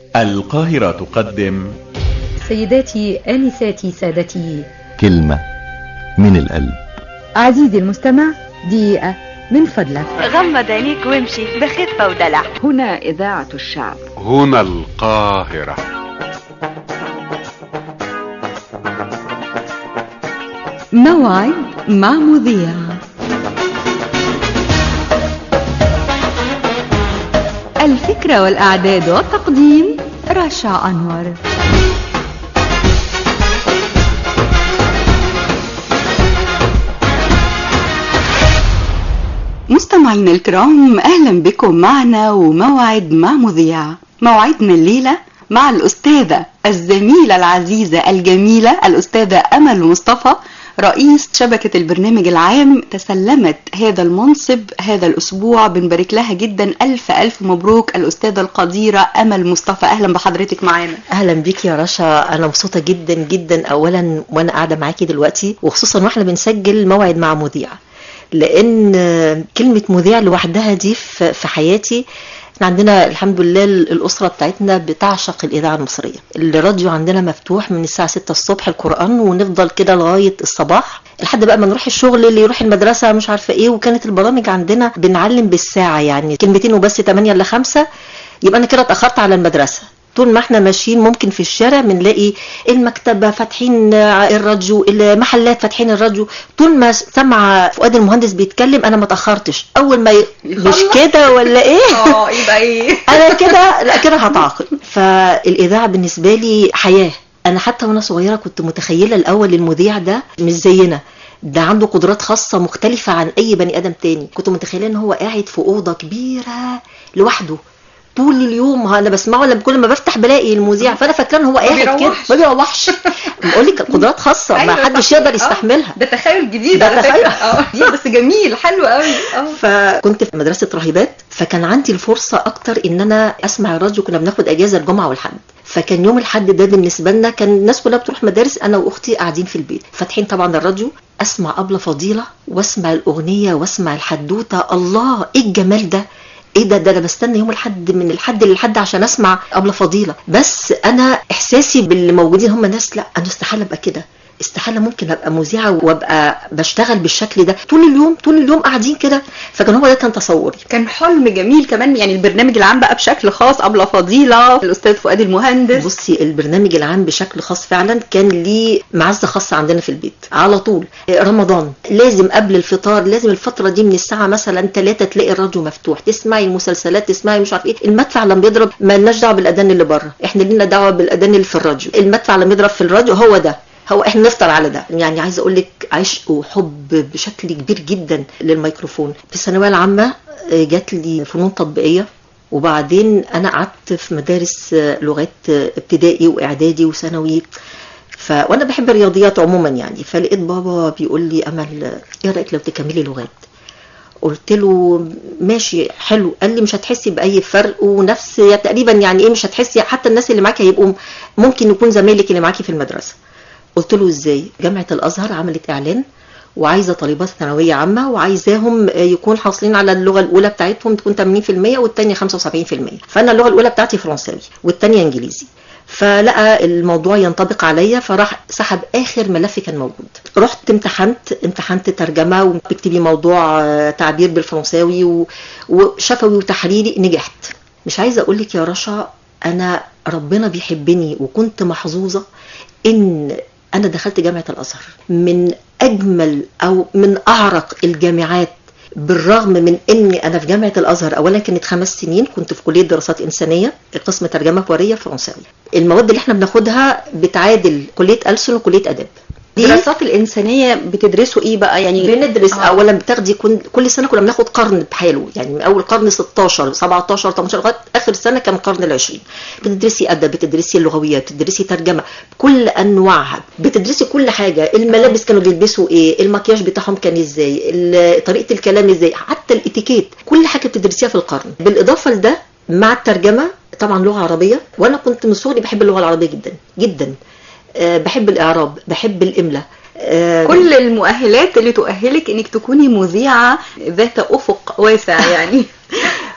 القاهرة تقدم سيداتي آنساتي سادتي كلمة من القلب عزيزي المستمع دقيقة من فضلك غمض عينيك وامشي بخفة ودلع هنا إذاعة الشعب هنا القاهرة موعد مع مذيع الفكرة والأعداد والتقديم رشا أنور مستمعينا الكرام اهلا بكم معنا وموعد مع مذيع موعدنا الليله مع الاستاذه الزميله العزيزه الجميله الاستاذه امل مصطفى رئيس شبكة البرنامج العام تسلمت هذا المنصب هذا الأسبوع بنبارك لها جدا ألف ألف مبروك الأستاذة القديرة أمل مصطفى أهلا بحضرتك معانا اهلا بيك يا رشا انا مبسوطه جدا جدا اولا وانا قاعده معاكي دلوقتي وخصوصا واحنا بنسجل موعد مع مذيع لان كلمه مذيع لوحدها دي في في حياتي احنا عندنا الحمد لله الاسره بتاعتنا بتعشق الاذاعه المصريه الراديو عندنا مفتوح من الساعه 6 الصبح القران ونفضل كده لغايه الصباح لحد بقى ما نروح الشغل اللي يروح المدرسه مش عارفه ايه وكانت البرامج عندنا بنعلم بالساعه يعني كلمتين وبس 8 ل 5 يبقى انا كده اتاخرت على المدرسه طول ما احنا ماشيين ممكن في الشارع بنلاقي المكتبه فاتحين الراديو المحلات فاتحين الراديو طول ما سمع فؤاد المهندس بيتكلم انا ما اتاخرتش اول ما ي... مش كده ولا ايه اه يبقى ايه انا كده لا كده هتعاقب فالاذاعه بالنسبه لي حياه انا حتى وانا صغيره كنت متخيله الاول المذيع ده مش زينا ده عنده قدرات خاصه مختلفه عن اي بني ادم تاني كنت متخيله ان هو قاعد في اوضه كبيره لوحده طول اليوم انا بسمعه لما كل ما بفتح بلاقي المذيع فانا فاكره ان هو قاعد كده ما بيروحش بقول لك قدرات خاصه ما أيوة حدش صح. يقدر آه. يستحملها ده تخيل جديد ده على تخيل. فكره اه دي بس جميل حلو قوي اه فكنت في مدرسه راهبات فكان عندي الفرصه اكتر ان انا اسمع الراديو كنا بناخد اجازه الجمعه والحد فكان يوم الحد ده بالنسبه لنا كان الناس كلها بتروح مدارس انا واختي قاعدين في البيت فاتحين طبعا الراديو اسمع ابله فضيله واسمع الاغنيه واسمع الحدوته الله ايه الجمال ده ايه ده ده انا بستنى يوم الحد من الحد للحد عشان اسمع ابله فضيله بس انا احساسي باللي موجودين هم ناس لا انا استحاله ابقى كده استحاله ممكن ابقى مذيعه وابقى بشتغل بالشكل ده طول اليوم طول اليوم قاعدين كده فكان هو ده كان تصوري كان حلم جميل كمان يعني البرنامج العام بقى بشكل خاص أبلة فضيلة الأستاذ فؤاد المهندس بصي البرنامج العام بشكل خاص فعلا كان ليه معزه خاصه عندنا في البيت على طول رمضان لازم قبل الفطار لازم الفتره دي من الساعه مثلا 3 تلاقي الراديو مفتوح تسمعي المسلسلات تسمعي مش عارف ايه المدفع لما بيضرب ما لناش دعوه بالاذان اللي بره احنا لينا دعوه بالاذان اللي في الراديو المدفع لما يضرب في الراديو هو ده هو احنا نفطر على ده يعني عايزه اقول لك عشق وحب بشكل كبير جدا للميكروفون في الثانويه العامه آه، جات لي فنون تطبيقيه وبعدين انا قعدت في مدارس آه، لغات آه، ابتدائي واعدادي وثانوي ف... وانا بحب الرياضيات عموما يعني فلقيت بابا بيقول لي امل آه، ايه رايك لو تكملي لغات قلت له ماشي حلو قال لي مش هتحسي باي فرق ونفس تقريبا يعني ايه مش هتحسي حتى الناس اللي معاكي هيبقوا ممكن يكون زمايلك اللي معاكي في المدرسه قلت له ازاي جامعه الازهر عملت اعلان وعايزه طالبات ثانويه عامه وعايزاهم يكون حاصلين على اللغه الاولى بتاعتهم تكون 80% والثانيه 75% فانا اللغه الاولى بتاعتي فرنساوي والثانيه انجليزي فلقى الموضوع ينطبق عليا فراح سحب اخر ملف كان موجود رحت امتحنت امتحنت ترجمه وبتكتبي موضوع آه، تعبير بالفرنساوي و- وشفوي وتحريري نجحت مش عايزه اقول لك يا رشا انا ربنا بيحبني وكنت محظوظه ان انا دخلت جامعه الازهر من اجمل او من اعرق الجامعات بالرغم من اني انا في جامعه الازهر اولا كانت خمس سنين كنت في كليه دراسات انسانيه قسم ترجمه حواريه فرنساوي المواد اللي احنا بناخدها بتعادل كليه ألسن وكليه اداب دي الدراسات الإنسانية بتدرسوا إيه بقى يعني بندرس آه. آه. اولا بتاخدي كل, كل سنه كنا بناخد قرن بحاله يعني من اول قرن 16 17 18 لغايه اخر سنه كان القرن العشرين بتدرسي ادب بتدرسي اللغويات بتدرسي ترجمه بكل انواعها بتدرسي كل حاجه الملابس كانوا بيلبسوا ايه المكياج بتاعهم كان ازاي ال- طريقه الكلام ازاي حتى الاتيكيت كل حاجه بتدرسيها في القرن بالاضافه لده مع الترجمه طبعا لغه عربيه وانا كنت من صغري بحب اللغه العربيه جدا جدا أه بحب الاعراب بحب الاملاء أه كل المؤهلات اللي تؤهلك انك تكوني مذيعة ذات افق واسع يعني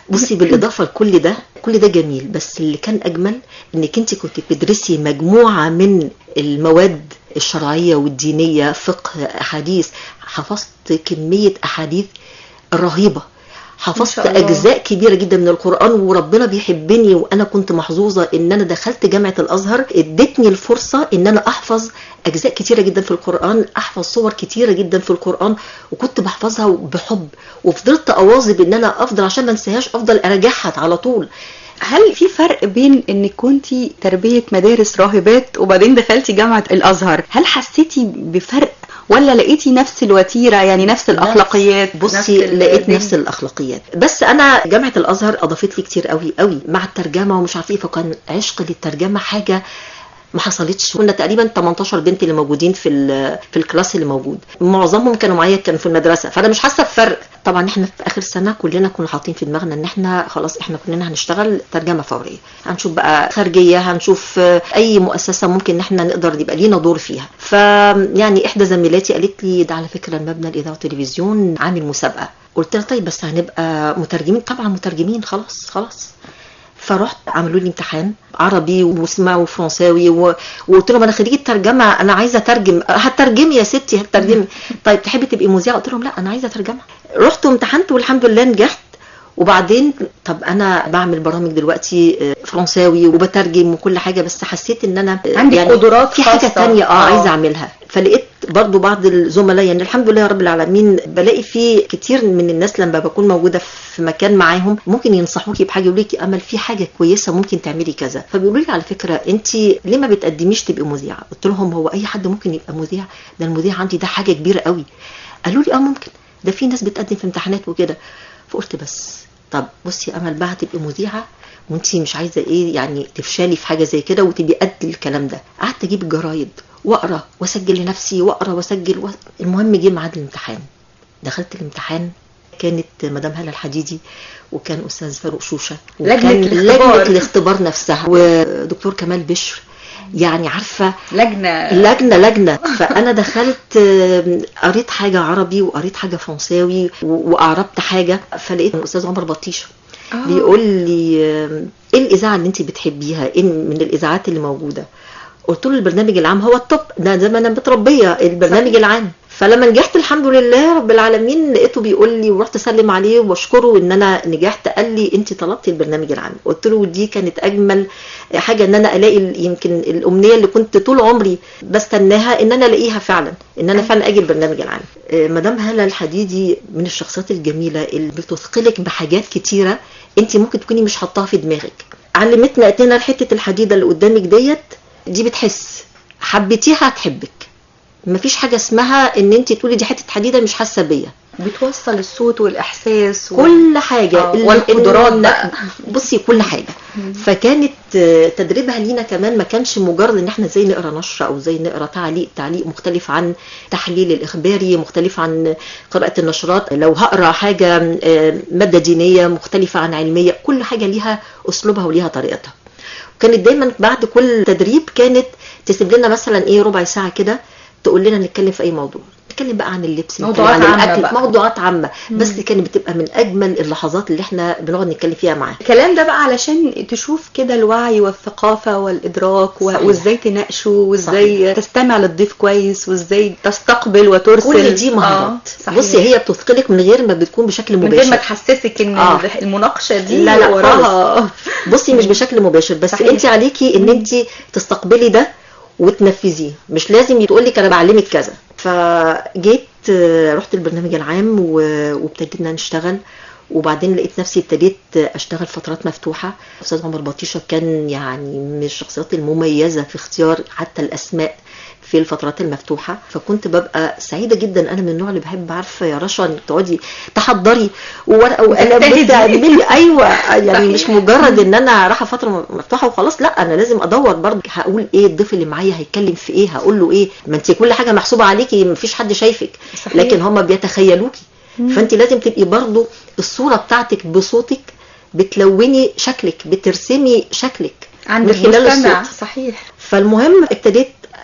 بصي بالاضافه لكل ده كل ده جميل بس اللي كان اجمل انك انت كنت بتدرسي مجموعه من المواد الشرعيه والدينيه فقه احاديث حفظت كميه احاديث رهيبه حفظت شاء الله. اجزاء كبيره جدا من القران وربنا بيحبني وانا كنت محظوظه ان انا دخلت جامعه الازهر ادتني الفرصه ان انا احفظ اجزاء كتيره جدا في القران احفظ صور كتيره جدا في القران وكنت بحفظها بحب وفضلت اواظب ان انا افضل عشان ما انساهاش افضل اراجعها على طول هل في فرق بين انك كنتي تربية مدارس راهبات وبعدين دخلتي جامعة الازهر هل حسيتي بفرق ولا لقيتي نفس الوتيرة يعني نفس الاخلاقيات بصي نفس ال- لقيت الدين؟ نفس الاخلاقيات بس انا جامعه الازهر اضافت لي كتير قوي قوي مع الترجمه ومش عارفه ايه فكان عشق للترجمه حاجه ما حصلتش كنا تقريبا 18 بنت اللي موجودين في ال- في الكلاس اللي موجود معظمهم كانوا معايا كانوا في المدرسه فانا مش حاسه بفرق طبعا احنا في اخر سنه كلنا كنا حاطين في دماغنا ان احنا خلاص احنا كلنا هنشتغل ترجمه فوريه هنشوف بقى خارجيه هنشوف آه، اي مؤسسه ممكن ان احنا نقدر يبقى لينا دور فيها فيعني احدى زميلاتي قالت لي ده على فكره المبنى الاذاعه والتلفزيون عامل مسابقه قلت لها طيب بس هنبقى مترجمين طبعا مترجمين خلاص خلاص فرحت عملوا لي امتحان عربي واسمع وفرنساوي و... وقلت لهم انا خريجه ترجمه انا عايزه اترجم هترجمي يا ستي هترجمي طيب تحبي تبقي مذيعه قلت لهم لا انا عايزه اترجمها رحت وامتحنت والحمد لله نجحت وبعدين طب انا بعمل برامج دلوقتي آه، فرنساوي وبترجم وكل حاجه بس حسيت ان انا آه، عندك قدرات في حاجه خاصة. تانية اه آه. عايزه اعملها فلقيت برضو بعض الزملاء يعني الحمد لله رب العالمين بلاقي في كتير من الناس لما بكون موجوده في مكان معاهم ممكن ينصحوكي بحاجه يقولوا لك امل في حاجه كويسه ممكن تعملي كذا فبيقولوا لي على فكره انت ليه ما بتقدميش تبقي مذيعه قلت لهم هو اي حد ممكن يبقى مذيع ده المذيع عندي ده حاجه كبيره قوي قالوا لي اه ممكن ده في ناس بتقدم في امتحانات وكده فقلت بس طب بصي يا امل بقى هتبقي مذيعه وانت مش عايزه ايه يعني تفشلي في حاجه زي كده وتبقي قد الكلام ده قعدت اجيب الجرايد واقرا واسجل لنفسي واقرا واسجل و... المهم جه ميعاد الامتحان دخلت الامتحان كانت مدام هلا الحديدي وكان استاذ فاروق شوشه وكان لجنة الاختبار. لجنه الاختبار نفسها ودكتور كمال بشر يعني عارفه لجنة لجنه لجنه فانا دخلت آم، قريت حاجه عربي وقريت حاجه فرنساوي و- واعربت حاجه فلقيت الاستاذ عمر بطيشه آه. بيقول لي آم، ايه الاذاعه اللي انت بتحبيها ايه من الاذاعات اللي موجوده قلت له البرنامج العام هو التوب ده زي ما انا متربيه البرنامج صحيح. العام فلما نجحت الحمد لله رب العالمين لقيته بيقول لي ورحت اسلم عليه واشكره ان انا نجحت قال لي انت طلبتي البرنامج العام قلت له دي كانت اجمل حاجه ان انا الاقي ال- يمكن الامنيه اللي كنت طول عمري بستناها ان انا الاقيها فعلا ان انا فعلا اجي البرنامج العام آه، مدام هلا الحديدي من الشخصيات الجميله اللي بتثقلك بحاجات كتيره انت ممكن تكوني مش حطاها في دماغك علمتنا اتنا حته الحديده اللي قدامك ديت دي بتحس حبيتيها هتحبك مفيش حاجه اسمها ان انت تقولي دي حته حديده مش حاسه بيا بتوصل الصوت والاحساس و... كل حاجه آه، ال- والقدرات ال- بقى. بصي كل حاجه فكانت آه، تدريبها لينا كمان ما كانش مجرد ان احنا ازاي نقرا نشره او ازاي نقرا تعليق تعليق مختلف عن تحليل الاخباري مختلف عن قراءه النشرات لو هقرا حاجه آه، ماده دينيه مختلفه عن علميه كل حاجه ليها اسلوبها وليها طريقتها وكانت دايما بعد كل تدريب كانت تسيب لنا مثلا ايه ربع ساعه كده تقول لنا نتكلم في اي موضوع نتكلم بقى عن اللبس نتكلم موضوعات عن عامة الاكل بقى. موضوعات عامه بس كانت بتبقى من اجمل اللحظات اللي احنا بنقعد نتكلم فيها معاها الكلام ده بقى علشان تشوف كده الوعي والثقافة والإدراك و... صحيح. وازاي تناقشه وازاي تستمع للضيف كويس وازاي تستقبل وترسل كل دي آه، مهارات صحيح. بصي هي بتثقلك من غير ما بتكون بشكل من مباشر غير ما تحسسك ان آه. المناقشة دي لا لا وراها بصي مش بشكل مباشر بس صحيح. انت عليكي ان انت تستقبلي ده وتنفذيه مش لازم تقول لك انا بعلمك كذا فجيت آه، رحت البرنامج العام و- وابتدينا نشتغل وبعدين لقيت نفسي ابتديت اشتغل فترات مفتوحه استاذ عمر بطيشه كان يعني من الشخصيات المميزه في اختيار حتى الاسماء في الفترات المفتوحه فكنت ببقى سعيده جدا انا من النوع اللي بحب عارفه يا رشا انك تقعدي تحضري وورقه وقلم وتجتهدي. بتعملي ايوه يعني صحيح. مش مجرد ان انا رايحه فتره مفتوحه وخلاص لا انا لازم ادور برضه هقول ايه الضيف اللي معايا هيتكلم في ايه هقول له ايه ما انت كل حاجه محسوبه عليكي مفيش حد شايفك صحيح. لكن هم بيتخيلوكي فانت لازم تبقي برضه الصوره بتاعتك بصوتك بتلوني شكلك بترسمي شكلك عند من خلال المستمع الصوت صحيح فالمهم ابتديت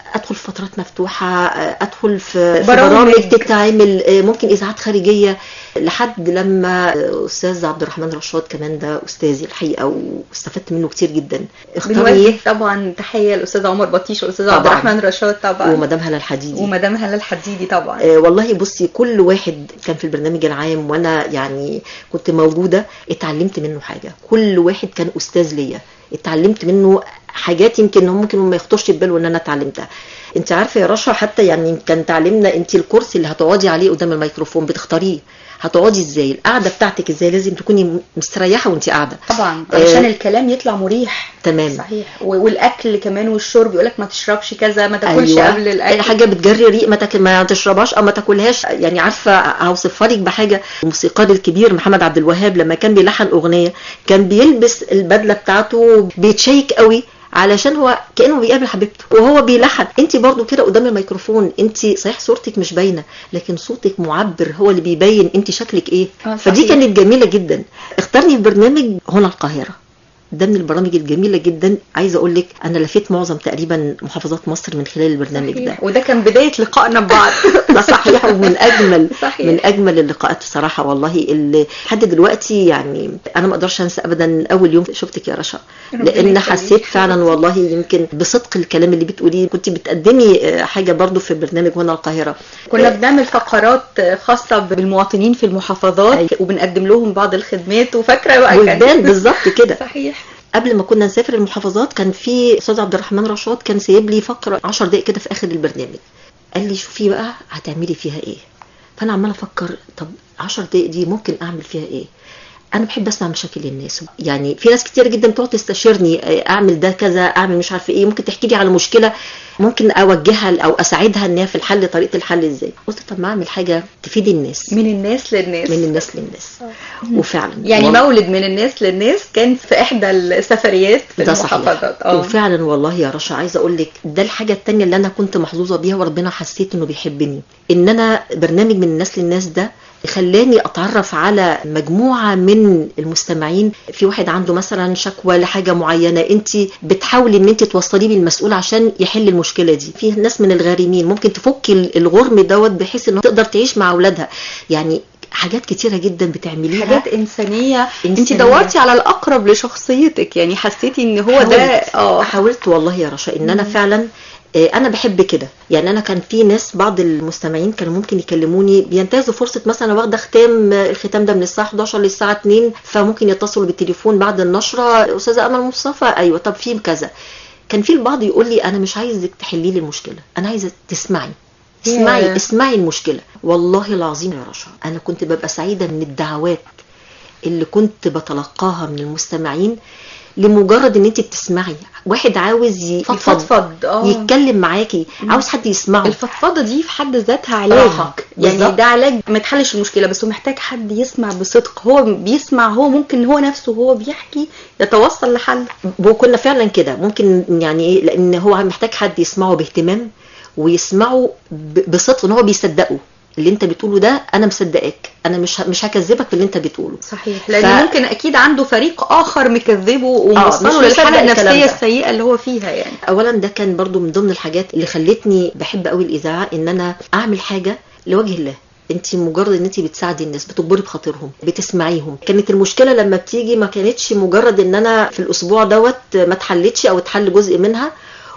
ادخل في فترات مفتوحه ادخل في في برامج. برامج تتعمل ممكن اذاعات خارجيه لحد لما استاذ عبد الرحمن رشاد كمان ده استاذي الحقيقه واستفدت منه كتير جدا بنوجه طبعا تحيه للاستاذ عمر بطيش والاستاذ عبد طبعاً. الرحمن رشاد طبعا ومدام هلا الحديدي ومدام هلا الحديدي طبعا آه، والله بصي كل واحد كان في البرنامج العام وانا يعني كنت موجوده اتعلمت منه حاجه كل واحد كان استاذ ليا اتعلمت منه حاجات يمكن هم ممكن ما يخطرش في باله ان انا اتعلمتها انت عارفه يا رشا حتى يعني كان تعلمنا انت الكرسي اللي هتقعدي عليه قدام الميكروفون بتختاريه هتقعدي ازاي القعده بتاعتك ازاي لازم تكوني مستريحه وانت قاعده طبعا آه، علشان الكلام يطلع مريح تمام صحيح و- والاكل كمان والشرب يقول لك ما تشربش كذا ما تاكلش أيوة. قبل الاكل حاجه بتجري ريق ما, تاك... ما تشربهاش او ما تاكلهاش يعني عارفه هوصفها لك بحاجه الموسيقار الكبير محمد عبد الوهاب لما كان بيلحن اغنيه كان بيلبس البدله بتاعته بيتشيك قوي علشان هو كانه بيقابل حبيبته وهو بيلحن انت برضو كده قدام الميكروفون انت صحيح صورتك مش باينه لكن صوتك معبر هو اللي بيبين انت شكلك ايه آه، فدي صحيح. كانت جميله جدا اختارني في برنامج هنا القاهره ده من البرامج الجميله جدا عايزه اقول لك انا لفيت معظم تقريبا محافظات مصر من خلال البرنامج ده صحيح. وده كان بدايه لقائنا ببعض ده صحيح ومن اجمل صحيح. من اجمل اللقاءات الصراحه والله اللي لحد دلوقتي يعني انا ما اقدرش انسى ابدا اول يوم شفتك يا رشا ربنا لان يخليك. حسيت فعلا والله يمكن بصدق الكلام اللي بتقوليه كنت بتقدمي آه، حاجه برضو في برنامج هنا القاهره كنا بنعمل فقرات خاصه بالمواطنين في المحافظات أيوة. وبنقدم لهم بعض الخدمات وفاكره بقى كان- والبان بالظبط كده صحيح قبل ما كنا نسافر المحافظات كان في استاذ عبد الرحمن رشاد كان سايب لي فقره 10 دقائق كده في اخر البرنامج قال لي شوفي بقى هتعملي فيها ايه فانا عماله افكر طب 10 دقائق دي ممكن اعمل فيها ايه انا بحب اسمع مشاكل الناس يعني في ناس كتير جدا بتقعد تستشيرني آه، اعمل ده كذا اعمل مش عارفه ايه ممكن تحكي لي على مشكله ممكن اوجهها او اساعدها ان هي في الحل طريقه الحل ازاي قلت طب ما اعمل حاجه تفيد الناس من الناس للناس من الناس للناس وفعلا يعني والله- مولد من الناس للناس كان في احدى السفريات في ده صحيح المحافظات اه وفعلا والله يا رشا عايزه اقول لك ده الحاجه التانية اللي انا كنت محظوظه بيها وربنا حسيت انه بيحبني ان انا برنامج من الناس للناس ده خلاني اتعرف على مجموعه من المستمعين في واحد عنده مثلا شكوى لحاجه معينه انت بتحاولي ان انت توصليه بالمسؤول عشان يحل المشكله دي في ناس من الغارمين ممكن تفكي الغرم دوت بحيث انه تقدر تعيش مع اولادها يعني حاجات كتيره جدا بتعمليها حاجات انسانيه انت إنسانية. دورتي على الاقرب لشخصيتك يعني حسيتي ان هو ده حاولت- اه حاولت والله يا رشا ان انا فعلا آه، انا بحب كده يعني انا كان في ناس بعض المستمعين كانوا ممكن يكلموني بينتهزوا فرصه مثلا واخده ختام آه، الختام ده من الساعه 11 للساعه 2 فممكن يتصلوا بالتليفون بعد النشره استاذه امل مصطفى ايوه طب في كذا كان في البعض يقول لي انا مش عايزك تحلي لي المشكله انا عايزه تسمعي اسمعي ياه. اسمعي المشكله والله العظيم يا رشا انا كنت ببقى سعيده من الدعوات اللي كنت بتلقاها من المستمعين لمجرد ان انت بتسمعي واحد عاوز يفضفض يفضفض اه يتكلم معاكي عاوز حد يسمعه الفضفضه دي في حد ذاتها علاج صراحة. يعني بالظبط. ده علاج ما تحلش المشكله بس هو محتاج حد يسمع بصدق هو بيسمع هو ممكن هو نفسه هو بيحكي يتوصل لحل وكنا فعلا كده ممكن يعني ايه لان هو محتاج حد يسمعه باهتمام ويسمعه ب- بصدق ان هو بيصدقه اللي انت بتقوله ده انا مصدقاك انا مش ه- مش هكذبك في اللي انت بتقوله صحيح لان ف- ممكن اكيد عنده فريق اخر مكذبه مش وموصله مصدق للحاله الكلام النفسيه ده. السيئه اللي هو فيها يعني اولا ده كان برضو من ضمن الحاجات اللي خلتني بحب قوي الاذاعه ان انا اعمل حاجه لوجه الله انت مجرد ان انت بتساعدي الناس بتجبري بخاطرهم بتسمعيهم كانت المشكله لما بتيجي ما كانتش مجرد ان انا في الاسبوع دوت ما اتحلتش او اتحل جزء منها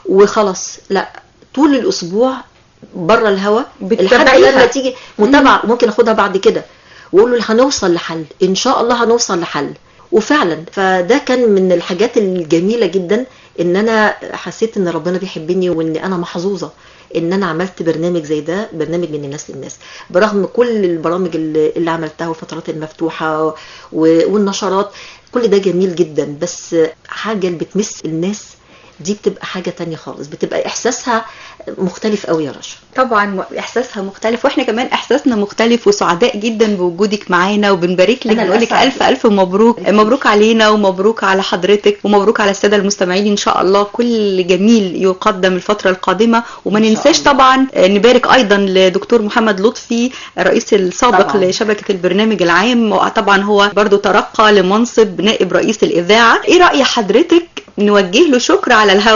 وخلاص لا طول الاسبوع بره الهوا لحد بتتابعيها. لما تيجي متابعه ممكن اخدها بعد كده واقول له هنوصل لحل ان شاء الله هنوصل لحل وفعلا فده كان من الحاجات الجميله جدا ان انا حسيت ان ربنا بيحبني وان انا محظوظه ان انا عملت برنامج زي ده برنامج من الناس للناس برغم كل البرامج اللي, اللي عملتها والفترات المفتوحه و- والنشرات كل ده جميل جدا بس حاجه اللي بتمس الناس دي بتبقى حاجه تانية خالص بتبقى احساسها مختلف قوي يا رشا طبعا م- احساسها مختلف واحنا كمان احساسنا مختلف وسعداء جدا بوجودك معانا وبنبارك لك أنا بنقول لك الأسعد. الف الف مبروك مبروك علينا ومبروك على حضرتك ومبروك على الساده المستمعين ان شاء الله كل جميل يقدم الفتره القادمه وما إن شاء ننساش الله. طبعا آه، نبارك ايضا لدكتور محمد لطفي الرئيس السابق طبعاً. لشبكه البرنامج العام وطبعا هو برضو ترقى لمنصب نائب رئيس الاذاعه ايه راي حضرتك نوجه له شكر على الهوا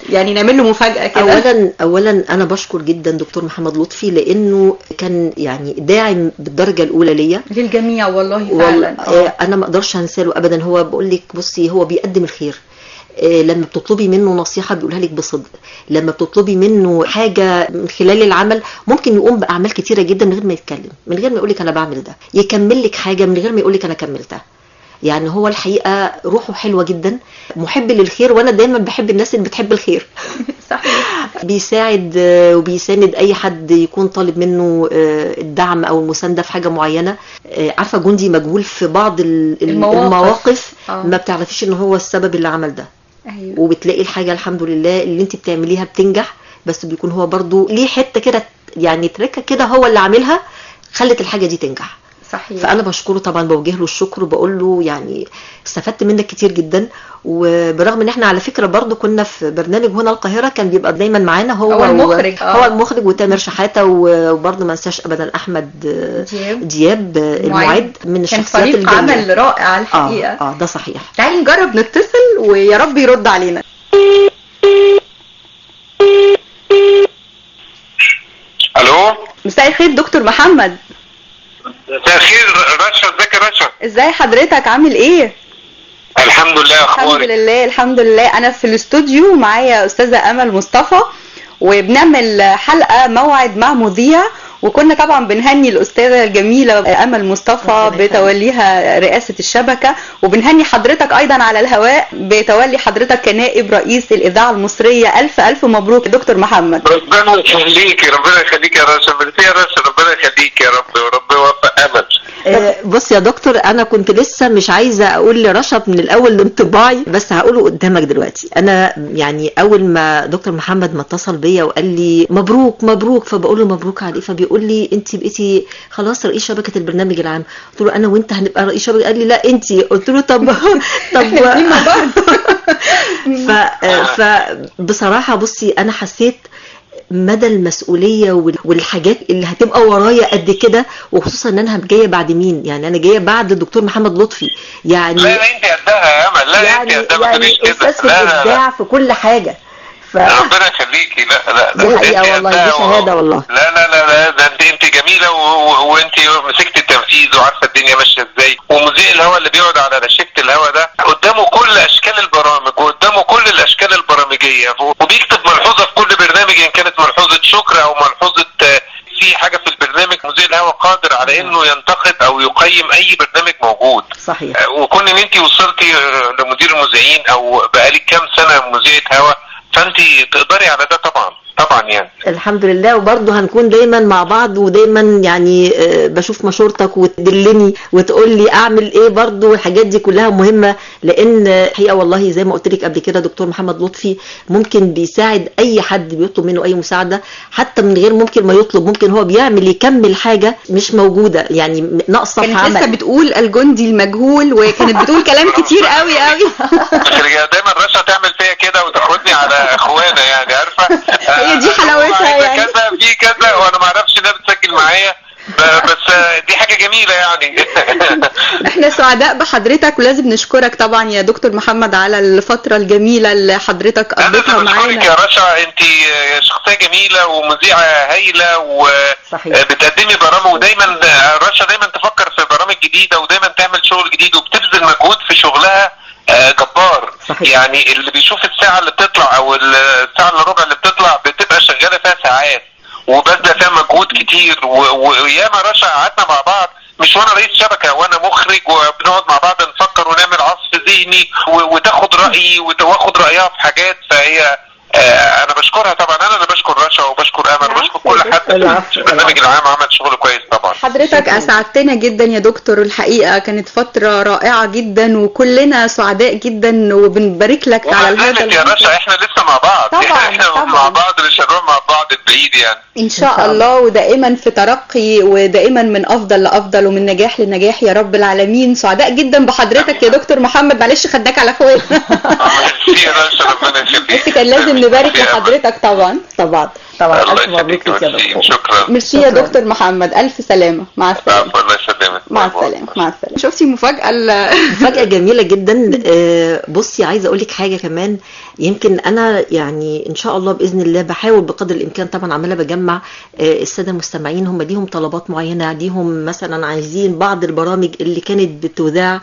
يعني نعمل له مفاجاه كده اولا اولا انا بشكر جدا دكتور محمد لطفي لانه كان يعني داعم بالدرجه الاولى ليا للجميع والله وال- فعلا آه، انا ما اقدرش انساه له ابدا هو بقول لك بصي هو بيقدم الخير آه، لما بتطلبي منه نصيحه بيقولها لك بصدق لما بتطلبي منه حاجه من خلال العمل ممكن يقوم باعمال كتيره جدا من غير ما يتكلم من غير ما يقول لك انا بعمل ده يكمل لك حاجه من غير ما يقول لك انا كملتها يعني هو الحقيقه روحه حلوه جدا محب للخير وانا دايما بحب الناس اللي بتحب الخير صحيح بيساعد آه، وبيساند اي حد يكون طالب منه آه، الدعم او المسانده في حاجه معينه آه، عارفه جندي مجهول في بعض ال- ال- المواقف. المواقف آه. ما بتعرفيش ان هو السبب اللي عمل ده ايوه وبتلاقي الحاجه الحمد لله اللي انت بتعمليها بتنجح بس بيكون هو برضو ليه حته كده يعني تركه كده هو اللي عاملها خلت الحاجه دي تنجح صحيح فانا بشكره طبعا بوجه له الشكر وبقول له يعني استفدت منك كتير جدا وبرغم ان احنا على فكره برضو كنا في برنامج هنا القاهره كان بيبقى دايما معانا هو هو المخرج، و... آه. هو المخرج وتامر شحاته و- وبرضو ما انساش ابدا احمد دياب. دياب المعد من كان الشخصيات فريق الجميله عمل رائع اه الحقيقه اه ده صحيح تعالي نجرب نتصل ويا رب يرد علينا الو مساء الخير دكتور محمد مساء الخير رشا ازيك يا رشا ازاي حضرتك عامل ايه الحمد لله الحمد اخبارك لله الحمد لله انا في الاستوديو معايا استاذه امل مصطفى وبنعمل حلقه موعد مع مذيع وكنا طبعا بنهني الاستاذه الجميله امل مصطفى ربنا يخليك. بتوليها رئاسه الشبكه وبنهني حضرتك ايضا على الهواء بتولي حضرتك كنائب رئيس الاذاعه المصريه الف الف مبروك يا دكتور محمد ربنا يخليكي ربنا يخليكي يا رشا ميرسي يا رشا ربنا يخليكي يا رب ورب يوفق امل آه، بص يا دكتور انا كنت لسه مش عايزه اقول لرشب من الاول لانطباعي بس هقوله قدامك دلوقتي انا يعني اول ما دكتور محمد ما اتصل بيا وقال لي مبروك مبروك فبقول له مبروك على ايه فبيقول لي انت بقيتي خلاص رئيس شبكه البرنامج العام قلت له انا وانت هنبقى رئيس شبكه قال لي لا انت قلت له طب طب ف فبصراحه بصي انا حسيت مدى المسؤوليه وال- والحاجات اللي هتبقى ورايا قد كده وخصوصا ان انا جايه بعد مين يعني انا جايه بعد الدكتور محمد لطفي يعني لا لا انت قدها يا امل لا يعني انت قدها ما يعني تقوليش كده استاذ في لا لا لا الابداع في كل حاجه ف ربنا يخليكي لا لا دي لا حقيقة انت والله، قدها دي و- شهادة والله. لا لا لا لا ده انت انت جميله و- و- وانت مسكت التنفيذ وعارفه الدنيا ماشيه ازاي ومذيع الهوا اللي بيقعد على رشيقه الهوا ده قدامه كل اشكال البرامج وقدامه كل الاشكال البرامجيه وبيكتب ملحوظه في كل برنامج ان كانت ملحوظه شكر او ملحوظه آه، في حاجه في البرنامج مذيع الهوا قادر على انه ينتقد او يقيم اي برنامج موجود صحيح وكون ان انت وصلتي لمدير المذيعين او بقالك كام سنه مذيعه هوا فانت تقدري على ده طبعا طبعا يعني الحمد لله وبرضه هنكون دايما مع بعض ودايما يعني آه، بشوف مشورتك وتدلني وتقول لي اعمل ايه برضه الحاجات دي كلها مهمه لان الحقيقه والله زي ما قلت لك قبل كده دكتور محمد لطفي ممكن بيساعد اي حد بيطلب منه اي مساعده حتى من غير ممكن ما يطلب ممكن هو بيعمل يكمل حاجه مش موجوده يعني ناقصه في كانت لسه عمل بتقول الجندي المجهول وكانت بتقول كلام كتير قوي قوي بس دايما رشا تعمل فيا كده وتاخدني على اخوانا يعني عارفه هي دي حلاوتها عايزة يعني. كذا في كذا وانا ما اعرفش انها بتسجل معايا ب- بس دي حاجه جميله يعني احنا سعداء بحضرتك ولازم نشكرك طبعا يا دكتور محمد على الفترة الجميلة اللي حضرتك انا قضيتها اللي بشكرك يا معانا رشا انت شخصيه جميله ومذيعه هايله صحيح. وبتقدمي برامج ودايما رشا دايما تفكر في برامج جديده ودايما تعمل شغل جديد وبتبذل مجهود في شغلها آه، جبار صحيح. يعني اللي بيشوف الساعه اللي بتطلع او الساعه الا ربع اللي بتطلع بتبقى شغاله فيها ساعات وبذل فيها مجهود كتير و- و- وياما رشا قعدنا مع بعض مش وانا رئيس شبكه وانا مخرج وبنقعد مع بعض نفكر ونعمل عصف ذهني و- وتاخد رايي وت- واخد رايها في حاجات فهي آه انا بشكرها طبعا انا اللي بشكر رشا وبشكر امل وبشكر كل حد في العفو، البرنامج العام عمل شغل كويس طبعا حضرتك اسعدتنا جدا يا دكتور الحقيقة كانت فترة رائعة جدا وكلنا سعداء جدا وبنبارك لك على وما هذا زالت يا الوقت. رشا احنا لسه مع بعض طبعاً، احنا طبعاً. مع بعض مش هنروح مع بعض بعيد يعني ان شاء الله ودائما في ترقي ودائما من افضل لافضل ومن نجاح لنجاح يا رب العالمين سعداء جدا بحضرتك يا دكتور محمد معلش خدناك على اخويا ميرسي يا رشا ربنا يخليك بس كان لازم نبارك يا أمل. لحضرتك طبعا طبعا طبعا الله الف مبروك يخليك لك يا ميرسي. دكتور شكرا ميرسي يا شكراً. دكتور محمد الف سلامه مع السلامه عفوا الله يسلمك مع باي باي. السلامه مع السلامه شفتي المفاجاه ال- مفاجأة جميلة جدا آه، بصي عايزة أقول لك حاجة كمان يمكن أنا يعني إن شاء الله بإذن الله بحاول بقدر الإمكان طبعا عمالة بجمع آه، السادة المستمعين هم ليهم طلبات معينة ليهم مثلا عايزين بعض البرامج اللي كانت بتذاع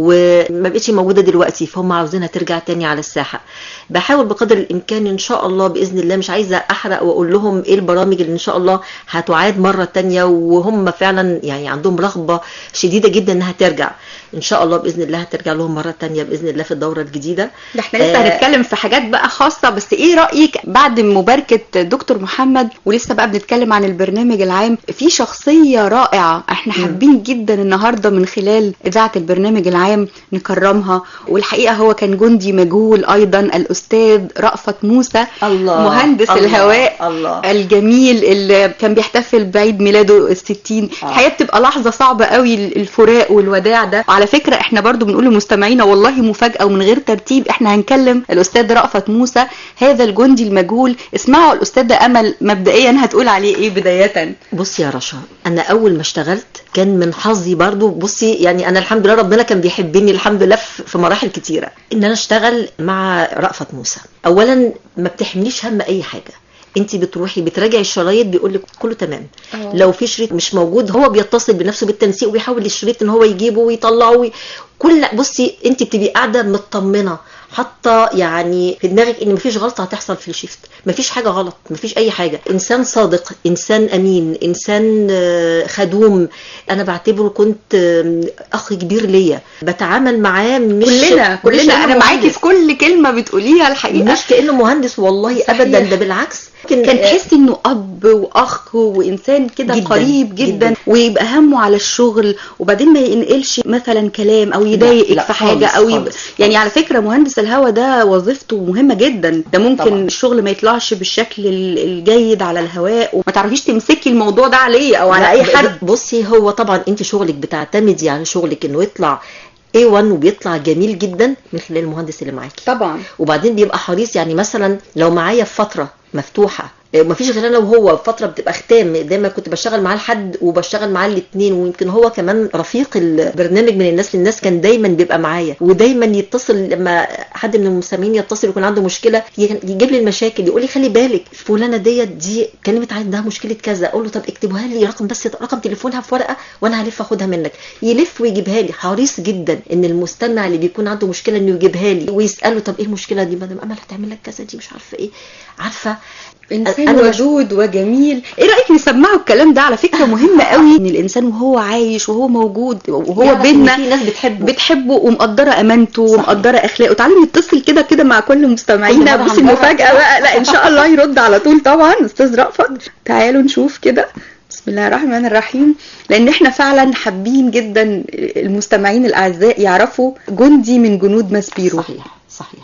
وما بقتش موجودة دلوقتي فهم عاوزينها ترجع تاني على الساحة بحاول بقدر الإمكان إن شاء الله بإذن الله مش عايزة أحرق وأقول لهم إيه البرامج اللي إن شاء الله هتعاد مرة تانية وهم فعلا يعني عندهم رغبة شديدة جدا إنها ترجع ان شاء الله باذن الله هترجع لهم مره تانية باذن الله في الدوره الجديده ده احنا لسه آه. هنتكلم في حاجات بقى خاصة بس ايه رأيك بعد مباركة دكتور محمد ولسه بقى بنتكلم عن البرنامج العام في شخصية رائعة احنا حابين جدا النهاردة من خلال اذاعة البرنامج العام نكرمها والحقيقة هو كان جندي مجهول ايضا الاستاذ رأفت موسى الله مهندس الله، الهواء الله الجميل اللي كان بيحتفل بعيد ميلاده الستين آه. الحقيقه بتبقى لحظه صعبه قوي الفراق والوداع ده وعلى فكره احنا برضو بنقول لمستمعينا والله مفاجاه ومن غير ترتيب احنا هنكلم الاستاذ رأفت موسى هذا الجندي المجهول اسمعوا الاستاذه امل مبدئيا هتقول عليه ايه بدايه بصي يا رشا انا اول ما اشتغلت كان من حظي برضو بصي يعني انا الحمد لله ربنا كان بيحبني الحمد لله في في مراحل كتيره ان انا اشتغل مع رأفت موسى اولا ما بتحمليش هم اي حاجه انت بتروحي بتراجعي الشرايط بيقول لك كله تمام أوه. لو في شريط مش موجود هو بيتصل بنفسه بالتنسيق ويحاول الشريط ان هو يجيبه ويطلعه وي... كل بصي انت بتبقي قاعده مطمنه حاطه يعني في دماغك ان مفيش غلطه هتحصل في الشيفت مفيش حاجه غلط مفيش اي حاجه انسان صادق انسان امين انسان آه، خدوم انا بعتبره كنت آه، اخ كبير ليا بتعامل معاه مش كلنا مش كلنا كأنه انا معاكي مهندس. في كل كلمه بتقوليها الحقيقه مش كانه مهندس والله صحيح. ابدا ده بالعكس كان تحسي انه اب واخ وانسان كده جداً، قريب جدا, جداً. ويبقى همه على الشغل وبعدين ما ينقلش مثلا كلام او يضايقك لا في حاجه خالص، او يبقى خالص، يعني على فكره مهندس الهوا ده وظيفته مهمه جدا ده ممكن طبعاً. الشغل ما يطلعش بالشكل ال- الجيد على الهواء وما تعرفيش تمسكي الموضوع ده عليه او على لا، اي ب- حد بصي هو طبعا انت شغلك بتعتمدي على شغلك انه يطلع A1 وبيطلع جميل جدا من خلال المهندس اللي معاكي طبعا وبعدين بيبقى حريص يعني مثلا لو معايا في فتره مفتوحه آه، مفيش غير انا وهو فتره بتبقى ختام دايما كنت بشتغل معاه لحد وبشتغل معاه الاثنين ويمكن هو كمان رفيق البرنامج من الناس للناس كان دايما بيبقى معايا ودايما يتصل لما حد من المستمعين يتصل يكون عنده مشكله ي- يجيب لي المشاكل يقول لي خلي بالك فلانه ديت دي كلمت عندها مشكله كذا اقول له طب اكتبوها لي رقم بس رقم تليفونها في ورقه وانا هلف اخدها منك يلف ويجيبها لي حريص جدا ان المستمع اللي بيكون عنده مشكله انه يجيبها لي ويساله طب ايه المشكله دي مدام امل هتعمل لك كذا دي مش عارفه ايه عارفه انسان أنا مش- ودود وجميل ايه رايك نسمعه الكلام ده على فكره مهم قوي ان الانسان وهو عايش وهو موجود وهو يعرف إن بينا في ناس بتحبه بتحبه ومقدره امانته صحيح. ومقدره اخلاقه تعالوا نتصل كده كده مع كل مستمعينا كل مرة بصي هنجرب. المفاجاه بقى لا ان شاء الله يرد على طول طبعا استاذ رأفت تعالوا نشوف كده بسم الله الرحمن الرحيم لان احنا فعلا حابين جدا المستمعين الاعزاء يعرفوا جندي من جنود ماسبيرو صحيح صحيح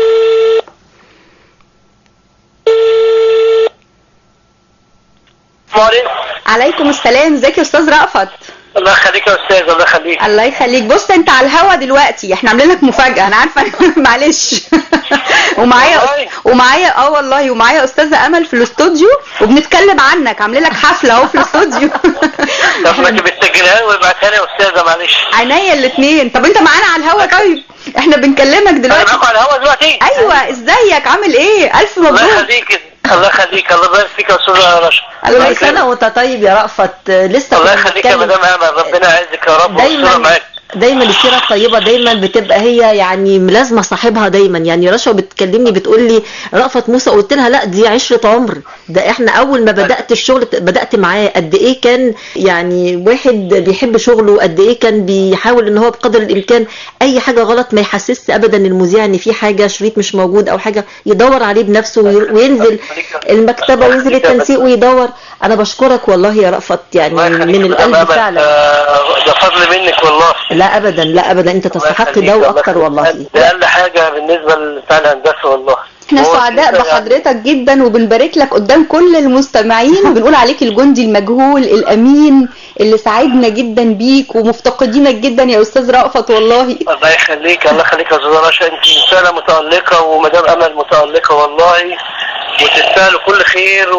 عليكم عليكم السلام ازيك يا استاذ رأفت الله يخليك يا استاذ الله يخليك الله يخليك بص انت على الهوا دلوقتي احنا عاملين لك مفاجاه انا عارفه معلش ومعايا والله؟ ومعايا اه والله ومعايا استاذه امل في الاستوديو وبنتكلم عنك عاملين لك حفله اهو في الاستوديو طب ما بتسجلها وابعتها لي يا استاذه معلش عينيا الاثنين طب انت معانا على الهوا طيب احنا بنكلمك انا دلوقتي معاكم على الهوا دلوقتي ايوه ازيك عامل ايه الف الله مبروك يخليك الله يخليك الله يبارك فيك يا استاذ رشا كل سنه وانت طيب يا رأفت لسه الله كنا يخليك يا بنتكلم. مدام امل ربنا يعزك يا رب والصوره دايما معاك دايما السيره الطيبه دايما بتبقى هي يعني ملازمه صاحبها دايما يعني رشا بتكلمني بتقول لي رأفت موسى قلت لها لا دي عشره عمر ده احنا اول ما بدات الشغل بدات معاه قد ايه كان يعني واحد بيحب شغله قد ايه كان بيحاول ان هو بقدر الامكان اي حاجه غلط ما يحسسش ابدا المذيع ان في حاجه شريط مش موجود او حاجه يدور عليه بنفسه وي- وينزل المكتبه وينزل التنسيق ويدور انا بشكرك والله يا رأفت يعني الله يخليك من يا مدام القلب أمل. فعلا آه، ده فضل منك والله لا ابدا لا ابدا انت تستحق الله ده يخليك، واكتر الله والله يخليك. ده اقل حاجه بالنسبه لبتاع الهندسه والله احنا هو سعداء كده بحضرتك جدا وبنبارك لك قدام كل المستمعين وبنقول عليك الجندي المجهول الامين اللي سعدنا جدا بيك ومفتقدينك جدا يا استاذ رأفت والله الله يخليك الله يخليك يا استاذ رشا انت انسانه متالقه ومدام امل متالقه والله وتستاهلوا كل خير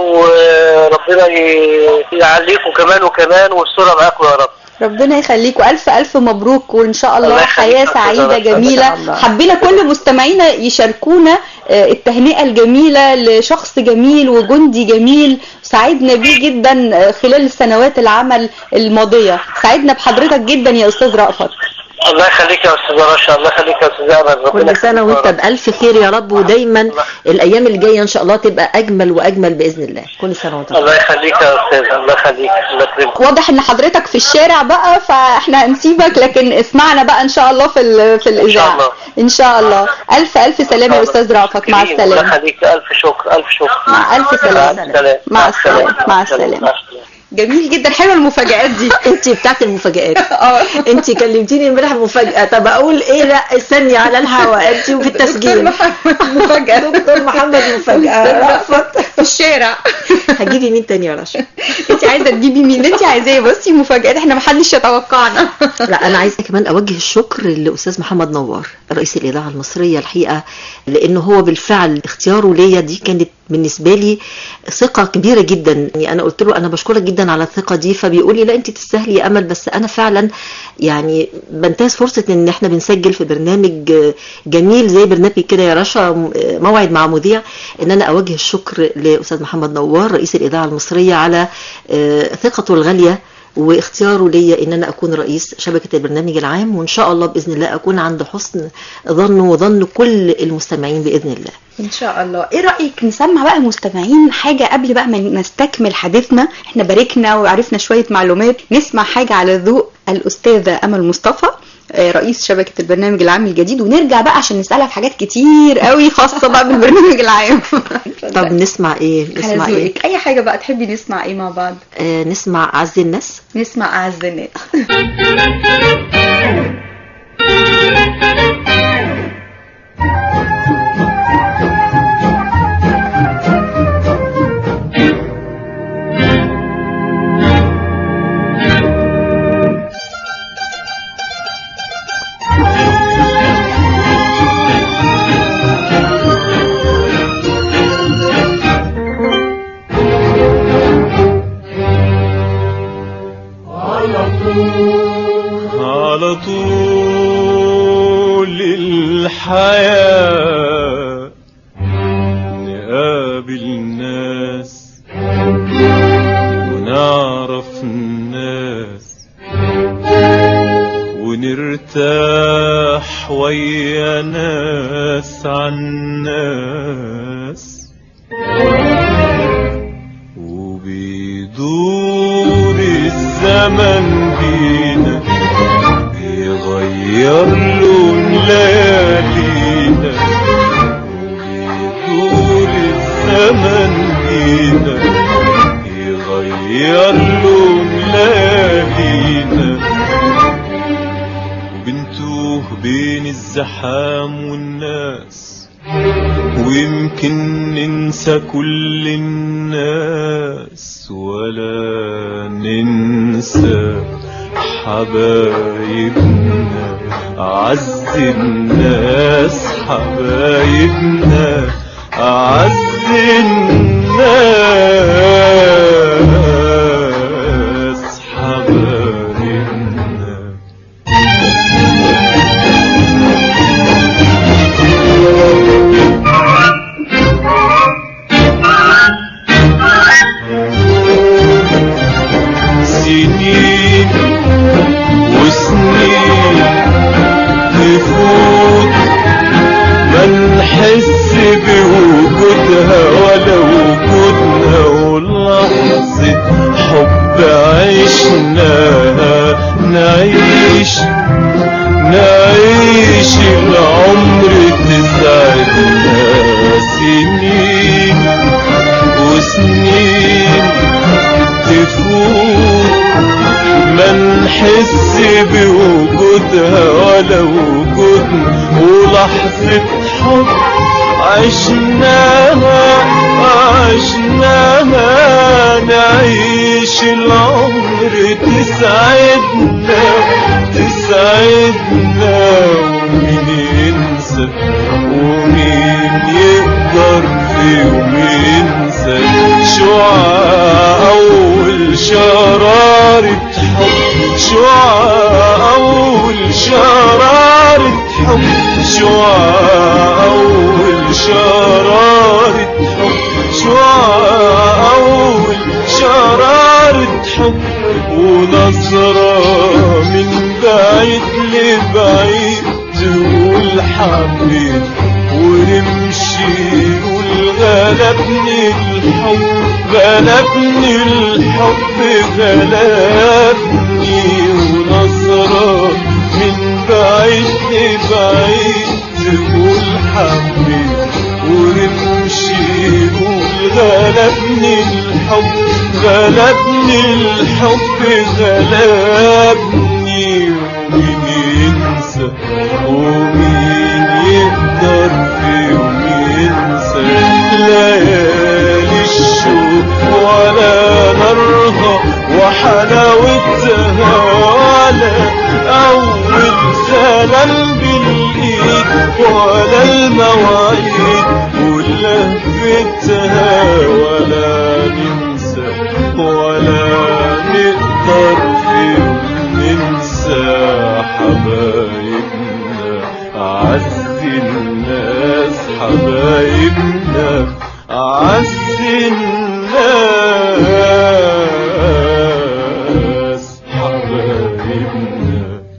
وربنا ي- يعليكم كمان وكمان والصورة معاكم يا رب ربنا يخليكم الف الف مبروك وان شاء الله الله يخليك حياه يا أستاذة سعيده رشا. جميله إن شاء الله. حبينا كل مستمعينا يشاركونا آه، التهنئه الجميله لشخص جميل وجندي جميل سعدنا بيه جدا آه، خلال السنوات العمل الماضيه سعدنا بحضرتك جدا يا استاذ رأفت الله يخليك يا استاذة رشا الله يخليك يا استاذ امل ربنا كل سنة يخليك يا وانت رب. بألف خير يا رب ودايما الأيام الجاية إن شاء الله تبقى أجمل وأجمل بإذن الله كل سنة وانت الله يخليك يا استاذ الله يخليك الله يكرمك واضح ان حضرتك في الشارع بقى فاحنا هنسيبك لكن اسمعنا بقى ان شاء الله في ال- في الاذاعه الله. ان شاء الله الف الف سلامه يا استاذ رأفت مع كريم، الله السلامه يخليك الف شكر الف شكر مع الف مع سلامه السلامة مع السلامه مع السلامه السلامة جميل جدا حلوه المفاجآت دي انت بتاعت المفاجآت اه انت كلمتيني امبارح مفاجأة طب اقول ايه لا استني على الهوا انت وفي التسجيل مفاجأة دكتور محمد مفاجأة رأفت في الشارع هتجيبي مين تاني يا رشا انت عايزه تجيبي مين اللي انت عايزاه بصي مفاجآت احنا محدش يتوقعنا لا انا عايزه كمان اوجه الشكر لاستاذ محمد نوار رئيس الاذاعه المصريه الحقيقه لانه هو بالفعل اختياره ليا دي كانت بالنسبه لي ثقه كبيره جدا يعني انا قلت له انا بشكرك جدا على الثقه دي فبيقول لي لا انت تستاهلي يا امل بس انا فعلا يعني بنتهز فرصه ان احنا بنسجل في برنامج جميل زي برنامج كده يا رشا موعد مع مذيع ان انا اوجه الشكر لاستاذ محمد نوار رئيس الاذاعه المصريه على آه، ثقته الغاليه واختياره ليا ان انا اكون رئيس شبكه البرنامج العام وان شاء الله باذن الله اكون عند حسن ظنه وظن كل المستمعين باذن الله ان شاء الله ايه رايك نسمع بقى المستمعين حاجه قبل بقى ما نستكمل حديثنا احنا باركنا وعرفنا شويه معلومات نسمع حاجه على ذوق الاستاذه امل مصطفى آه، رئيس شبكة البرنامج العام الجديد ونرجع بقى عشان نسألها في حاجات كتير قوي خاصة بقى بالبرنامج العام طب نسمع ايه نسمع على ايه ذوقك أي حاجة بقى تحبي نسمع ايه مع بعض آه نسمع اعز الناس نسمع أعز الناس على طول الحياة نقابل ناس ونعرف الناس ونرتاح ويا ناس عن ناس وبيدور الزمن بينا بيغير لون ليالينا وبيدور الزمن بينا يغير لون ليالينا وبنتوه بين الزحام والناس ويمكن ننسى كل الناس ولا ننسى حبايبنا أعز الناس حبايبنا أعز الناس حبايبنا سنين وسنين تفوت ما نحس بوجودها ولا وجودنا ولحظة حب عشناها نعيش نعيش العمر تسعدنا سنين وسنين تفوت ما نحس بوجودها ولا وجودنا ولحظة حب عشناها عشناها نعيش العمر تسعدنا تسعدنا ومين ينسى ومين يقدر في يومين ونظرة من بعيد لبعيد تقول حبيت ونمشي نقول غلبني الحب غلبني الحب غلبني ونظرة من بعيد لبعيد تقول حبيت ونمشي نقول غلبني الحب غلبني الحب غلبني ومين ينسى ومين يقدر في يوم ينسى ليالي الشوق ولا نارها وحلاوتها ولا أول سلام بالإيد ولا المواعيد ولهفتها ولا ننسى ولا نقدر في يوم ننسى حبايبنا أعز الناس حبايبنا أعز الناس حبايبنا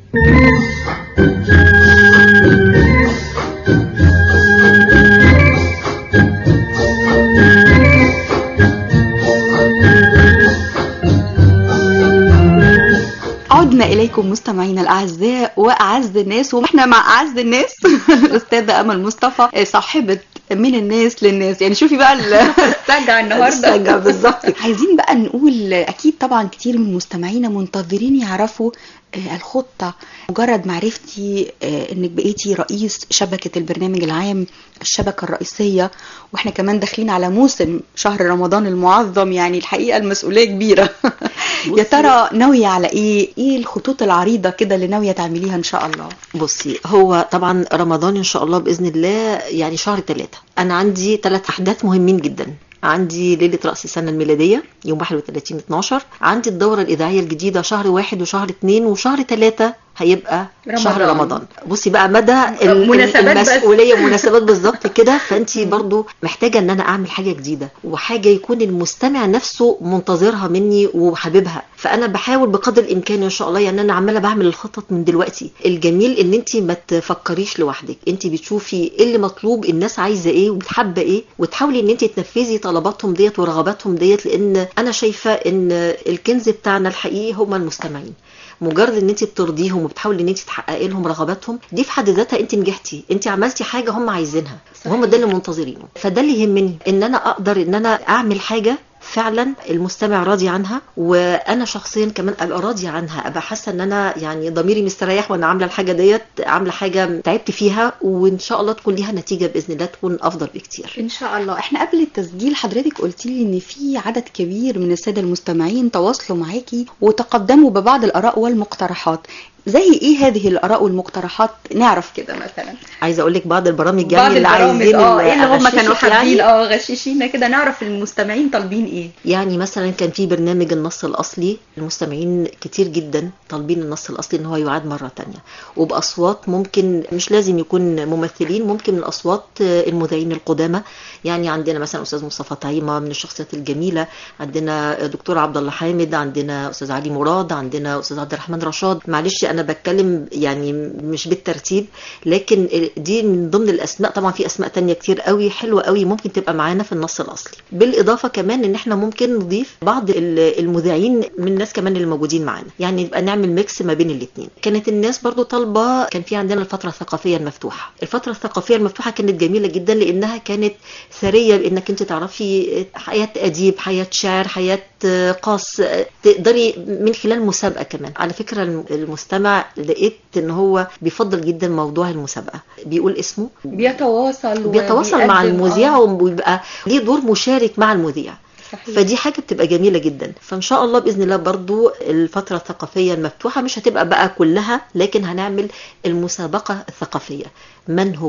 عدنا إليكم مستمعينا الأعزاء وأعز الناس وإحنا مع أعز الناس الأستاذة أمل مصطفى صاحبة من الناس للناس يعني شوفي بقى السجع السجع بالظبط عايزين بقى نقول أكيد طبعا كتير من مستمعينا منتظرين يعرفوا آه، الخطة مجرد معرفتي آه، انك بقيتي رئيس شبكة البرنامج العام الشبكة الرئيسية واحنا كمان داخلين على موسم شهر رمضان المعظم يعني الحقيقة المسؤولية كبيرة يا ترى ناوية على ايه ايه الخطوط العريضة كده اللي ناوية تعمليها ان شاء الله بصي هو طبعا رمضان ان شاء الله باذن الله يعني شهر ثلاثة انا عندي ثلاث احداث مهمين جدا عندي ليلة رأس السنة الميلادية يوم 31 12 عندي الدورة الإذاعية الجديدة شهر واحد وشهر اتنين وشهر ثلاثة هيبقى رمضان. شهر رمضان بصي بقى مدى ال- ال- مناسبات بس. المسؤولية مناسبات بالظبط كده فانت برضو محتاجة ان انا اعمل حاجة جديدة وحاجة يكون المستمع نفسه منتظرها مني وحاببها فانا بحاول بقدر الامكان ان شاء الله يعني انا عمالة بعمل الخطط من دلوقتي الجميل ان انت ما تفكريش لوحدك انت بتشوفي ايه اللي مطلوب الناس عايزة ايه وبتحب ايه وتحاولي ان انت تنفذي طلباتهم ديت ورغباتهم ديت لان انا شايفة ان الكنز بتاعنا الحقيقي هم المستمعين مجرد ان انت بترضيهم وبتحاولي ان انت تحققي لهم رغباتهم دي في حد ذاتها انت نجحتي انت عملتي حاجه هم عايزينها وهم ده اللي منتظرينه فده اللي يهمني ان انا اقدر ان انا اعمل حاجه فعلا المستمع راضي عنها وانا شخصيا كمان ابقى راضيه عنها ابقى حاسه ان انا يعني ضميري مستريح وانا عامله الحاجه ديت عامله حاجه تعبت فيها وان شاء الله تكون ليها نتيجه باذن الله تكون افضل بكتير ان شاء الله احنا قبل التسجيل حضرتك قلت لي ان في عدد كبير من الساده المستمعين تواصلوا معاكي وتقدموا ببعض الاراء والمقترحات زي ايه هذه الاراء والمقترحات نعرف كده مثلا عايزه اقول لك بعض البرامج بعض يعني اللي البرامج عايزين اه ايه اللي هم أغششك كانوا حابين يعني. اه غششينا كده نعرف المستمعين طالبين ايه يعني مثلا كان في برنامج النص الأصلي المستمعين كتير جدا طالبين النص الأصلي ان هو يعاد مرة تانية وبأصوات ممكن مش لازم يكون ممثلين ممكن من أصوات المذيعين القدامى يعني عندنا مثلا أستاذ مصطفى طعيمة من الشخصيات الجميلة عندنا دكتور عبد الله حامد عندنا أستاذ علي مراد عندنا أستاذ عبد الرحمن رشاد معلش أنا بتكلم يعني مش بالترتيب لكن دي من ضمن الأسماء طبعا في أسماء تانية كتير قوي حلوة قوي ممكن تبقى معانا في النص الأصلي بالإضافة كمان ان احنا ممكن نضيف بعض ال- المذيعين من الناس كمان اللي موجودين معانا يعني يبقى نعمل ميكس ما بين الاثنين كانت الناس برضو طالبه كان في عندنا الفتره الثقافيه المفتوحه الفتره الثقافيه المفتوحه كانت جميله جدا لانها كانت ثريه بانك انت تعرفي حياه اديب حياه شعر حياه قاص تقدري من خلال مسابقه كمان على فكره الم- المستمع لقيت ان هو بيفضل جدا موضوع المسابقه بيقول اسمه بيتواصل بيتواصل مع وبيقدم- المذيع آه، وبيبقى ليه دور مشارك مع المذيع صحيح. فدي حاجة بتبقى جميلة جدا فإن شاء الله بإذن الله برضو الفترة الثقافية المفتوحة مش هتبقى بقى كلها لكن هنعمل المسابقة الثقافية من هو